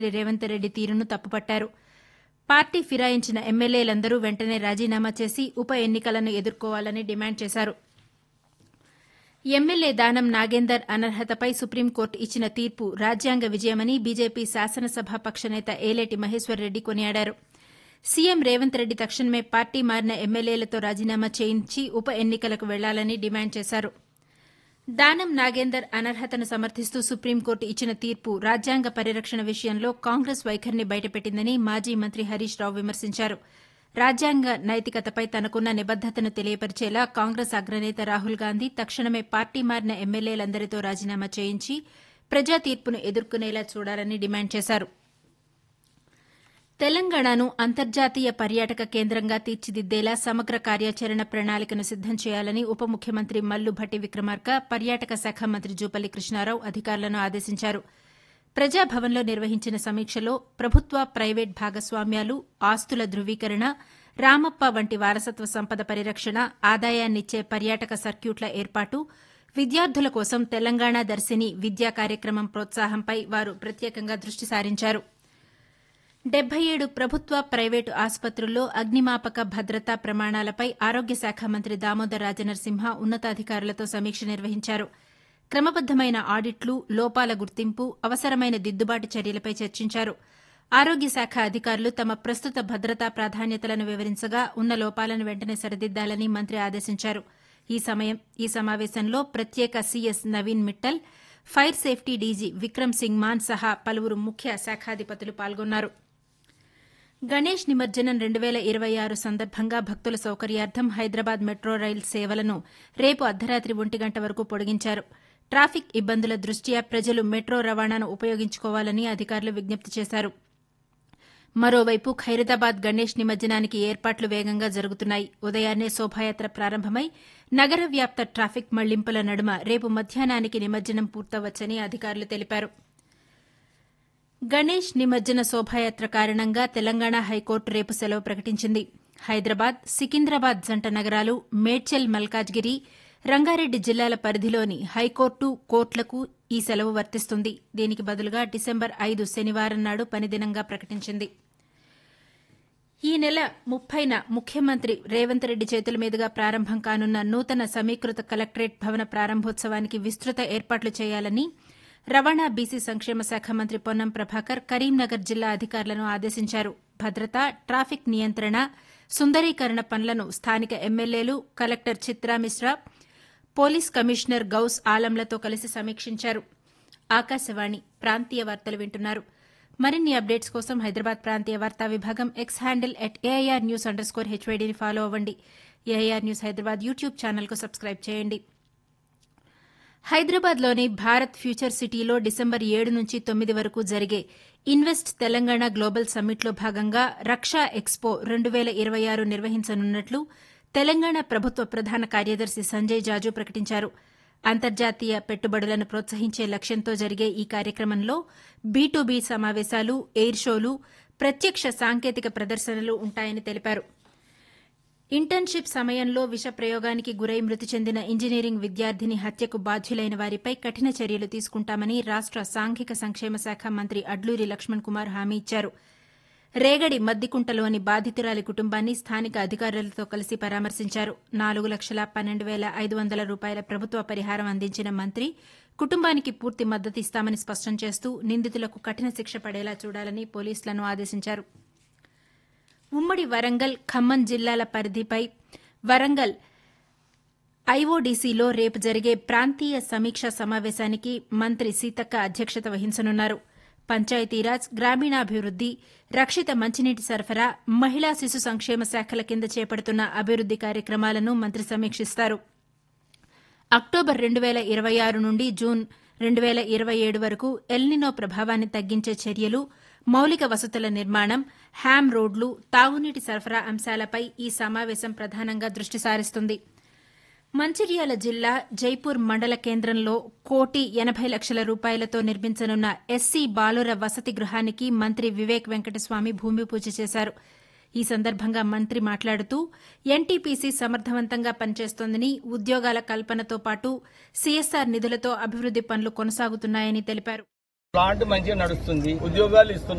రేవంత్ రెడ్డి తీరును తప్పుపట్టారు పార్టీ ఫిరాయించిన ఎమ్మెల్యేలందరూ వెంటనే రాజీనామా చేసి ఉప ఎన్నికలను ఎదుర్కోవాలని డిమాండ్ చేశారు ఎమ్మెల్యే దానం నాగేందర్ అనర్హతపై సుప్రీంకోర్టు ఇచ్చిన తీర్పు రాజ్యాంగ విజయమని బీజేపీ శాసనసభాపక్ష నేత ఏలేటి మహేశ్వర్ రెడ్డి కొనియాడారు సీఎం రేవంత్ రెడ్డి తక్షణమే పార్టీ మారిన ఎమ్మెల్యేలతో రాజీనామా చేయించి ఉప ఎన్నికలకు వెళ్లాలని డిమాండ్ చేశారు దానం నాగేందర్ అనర్హతను సమర్థిస్తూ సుప్రీంకోర్టు ఇచ్చిన తీర్పు రాజ్యాంగ పరిరక్షణ విషయంలో కాంగ్రెస్ వైఖరిని బయటపెట్టిందని మాజీ మంత్రి హరీష్ రావు విమర్శించారు రాజ్యాంగ నైతికతపై తనకున్న నిబద్దతను తెలియపరిచేలా కాంగ్రెస్ అగ్రనేత రాహుల్ గాంధీ తక్షణమే పార్టీ మారిన ఎమ్మెల్యేలందరితో రాజీనామా చేయించి ప్రజా తీర్పును ఎదుర్కొనేలా చూడాలని డిమాండ్ చేశారు తెలంగాణను అంతర్జాతీయ పర్యాటక కేంద్రంగా తీర్చిదిద్దేలా సమగ్ర కార్యాచరణ ప్రణాళికను సిద్దం చేయాలని ఉప ముఖ్యమంత్రి మల్లు భట్టి విక్రమార్క పర్యాటక శాఖ మంత్రి జూపల్లి కృష్ణారావు అధికారులను ఆదేశించారు ప్రజాభవన్లో నిర్వహించిన సమీక్షలో ప్రభుత్వ ప్రైవేట్ భాగస్వామ్యాలు ఆస్తుల ధృవీకరణ రామప్ప వంటి వారసత్వ సంపద పరిరక్షణ ఆదాయాన్నిచ్చే పర్యాటక సర్క్యూట్ల ఏర్పాటు విద్యార్థుల కోసం తెలంగాణ దర్శిని విద్యా కార్యక్రమం ప్రోత్సాహంపై వారు ప్రత్యేకంగా దృష్టి సారించారు డెబ్బై ఏడు ప్రభుత్వ ప్రైవేటు ఆసుపత్రుల్లో అగ్నిమాపక భద్రతా ప్రమాణాలపై ఆరోగ్య శాఖ మంత్రి దామోదర్ రాజనరసింహ ఉన్నతాధికారులతో సమీక్ష నిర్వహించారు క్రమబద్దమైన ఆడిట్లు లోపాల గుర్తింపు అవసరమైన దిద్దుబాటు చర్యలపై చర్చించారు ఆరోగ్య శాఖ అధికారులు తమ ప్రస్తుత భద్రతా ప్రాధాన్యతలను వివరించగా ఉన్న లోపాలను వెంటనే సరిదిద్దాలని మంత్రి ఆదేశించారు ఈ సమయం ఈ సమావేశంలో ప్రత్యేక CS Naveen Mittal fire safety DG Vikram Singh Mann సహా పలువురు ముఖ్య శాఖాధిపతులు పాల్గొన్నారు గణేష్ నిమజ్జనం రెండు వేల ఇరవై ఆరు సందర్భంగా భక్తుల సౌకర్యార్థం హైదరాబాద్ మెట్రో రైలు సేవలను రేపు అర్ధరాత్రి ఒంటి గంట వరకు పొడిగించారు ట్రాఫిక్ ఇబ్బందుల దృష్ట్యా ప్రజలు మెట్రో రవాణాను ఉపయోగించుకోవాలని అధికారులు విజ్ఞప్తి చేశారు మరోవైపు ఖైరతాబాద్ గణేష్ నిమజ్జనానికి ఏర్పాట్లు వేగంగా జరుగుతున్నాయి ఉదయాన్నే శోభాయాత్ర ప్రారంభమై నగర వ్యాప్త ట్రాఫిక్ మళ్లింపుల నడుమ రేపు మధ్యాహ్నానికి నిమజ్జనం పూర్తవచ్చని అధికారులు తెలిపారు గణేష్ నిమజ్జన శోభాయాత్ర కారణంగా తెలంగాణ హైకోర్టు రేపు సెలవు ప్రకటించింది హైదరాబాద్ సికింద్రాబాద్ జంట నగరాలు మేడ్చల్ మల్కాజ్గిరి రంగారెడ్డి జిల్లాల పరిధిలోని హైకోర్టు కోర్టులకు ఈ సెలవు వర్తిస్తుంది దీనికి బదులుగా డిసెంబర్ ఐదు శనివారం నాడు పనిదినంగా ప్రకటించింది ఈ నెల ముప్పైన ముఖ్యమంత్రి రేవంత్ రెడ్డి చేతుల మీదుగా ప్రారంభం కానున్న నూతన సమీకృత కలెక్టరేట్ భవన ప్రారంభోత్సవానికి విస్తృత ఏర్పాట్లు చేయాలని రవాణా బీసీ సంక్షేమ శాఖ మంత్రి పొన్నం ప్రభాకర్ కరీంనగర్ జిల్లా అధికారులను ఆదేశించారు భద్రత ట్రాఫిక్ నియంత్రణ సుందరీకరణ పనులను స్థానిక ఎమ్మెల్యేలు collector Chitra Mishra police commissioner Gaus ఆలంలతో కలిసి సమీక్షించారు ఆకాశవాణి ప్రాంతీయ వార్తలు వింటున్నారు మరిన్ని అప్డేట్స్ కోసం హైదరాబాద్ ప్రాంతీయ వార్తా విభాగం X handle at AIR news underscore హెచ్వైడీని ఫాలో అవ్వండి ఏఐఆర్ న్యూస్ హైదరాబాద్ యూట్యూబ్ ఛానల్కు సబ్స్క్రైబ్ చేయండి హైదరాబాద్లోని భారత్ ఫ్యూచర్ సిటీలో డిసెంబర్ ఏడు నుంచి తొమ్మిది వరకు జరిగే ఇన్వెస్ట్ తెలంగాణ గ్లోబల్ సమ్మిట్లో భాగంగా రక్షా ఎక్స్పో రెండు వేల ఇరవై ఆరు నిర్వహించనున్నట్లు తెలంగాణ ప్రభుత్వ ప్రధాన కార్యదర్శి సంజయ్ జాజు ప్రకటించారు అంతర్జాతీయ పెట్టుబడులను ప్రోత్సహించే లక్ష్యంతో జరిగే ఈ కార్యక్రమంలో బీ టు బీ సమావేశాలు ఎయిర్ షోలు ప్రత్యక్ష సాంకేతిక ప్రదర్శనలు ఉంటాయని తెలిపారు ఇంటర్న్షిప్ సమయంలో విష ప్రయోగానికి గురై మృతి చెందిన ఇంజనీరింగ్ విద్యార్థిని హత్యకు బాధ్యులైన వారిపై కఠిన చర్యలు తీసుకుంటామని రాష్ట సాంఘిక సంక్షేమ శాఖ మంత్రి అడ్లూరి లక్ష్మణ్ కుమార్ హామీ ఇచ్చారు రేగడి మద్దికుంటలోని బాధితురాలి కుటుంబాన్ని స్థానిక అధికారులతో కలిసి పరామర్శించారు నాలుగు లక్షల పన్నెండు వేల ఐదు వందల రూపాయల ప్రభుత్వ పరిహారం అందించిన మంత్రి కుటుంబానికి పూర్తి మద్దతు ఇస్తామని స్పష్టం చేస్తూ నిందితులకు కఠిన శిక్ష పడేలా చూడాలని పోలీసులను ఆదేశించారు ఉమ్మడి వరంగల్ ఖమ్మం జిల్లాల పరిధిపై వరంగల్ ఐఓడీసీలో రేపు జరిగే ప్రాంతీయ సమీక్షా సమావేశానికి మంత్రి సీతక్క అధ్యక్షత వహించనున్నారు పంచాయతీరాజ్ గ్రామీణాభివృద్ది రక్షిత మంచినీటి సరఫరా మహిళా శిశు సంక్షేమ శాఖల కింద చేపడుతున్న అభివృద్ది కార్యక్రమాలను మంత్రి సమీక్షిస్తారు అక్టోబర్ రెండు వేల ఇరవై ఆరు నుండి జూన్ రెండు వేల ఇరవై ఏడు వరకు ఎల్నినో ప్రభావాన్ని తగ్గించే చర్యలు మౌలిక వసతుల నిర్మాణం హ్యామ్ రోడ్లు తాగునీటి సరఫరా అంశాలపై ఈ సమావేశం ప్రధానంగా దృష్టి సారిస్తుంది మంచిర్యాల జిల్లా జైపూర్ మండల కేంద్రంలో కోటి ఎనబై లక్షల రూపాయలతో నిర్మించనున్న ఎస్సీ బాలుర వసతి గృహానికి మంత్రి వివేక్ వెంకటస్వామి భూమి పూజ చేశారు ఈ సందర్భంగా మంత్రి మాట్లాడుతూ ఎన్టీపీసీ సమర్థవంతంగా పనిచేస్తోందని ఉద్యోగాల కల్పనతో పాటు సీఎస్ఆర్ నిధులతో అభివృద్ది పనులు కొనసాగుతున్నాయని తెలిపారు ప్లాంట్ మంచిగా నడుస్తుంది ఉద్యోగాలు ఇస్తున్నారు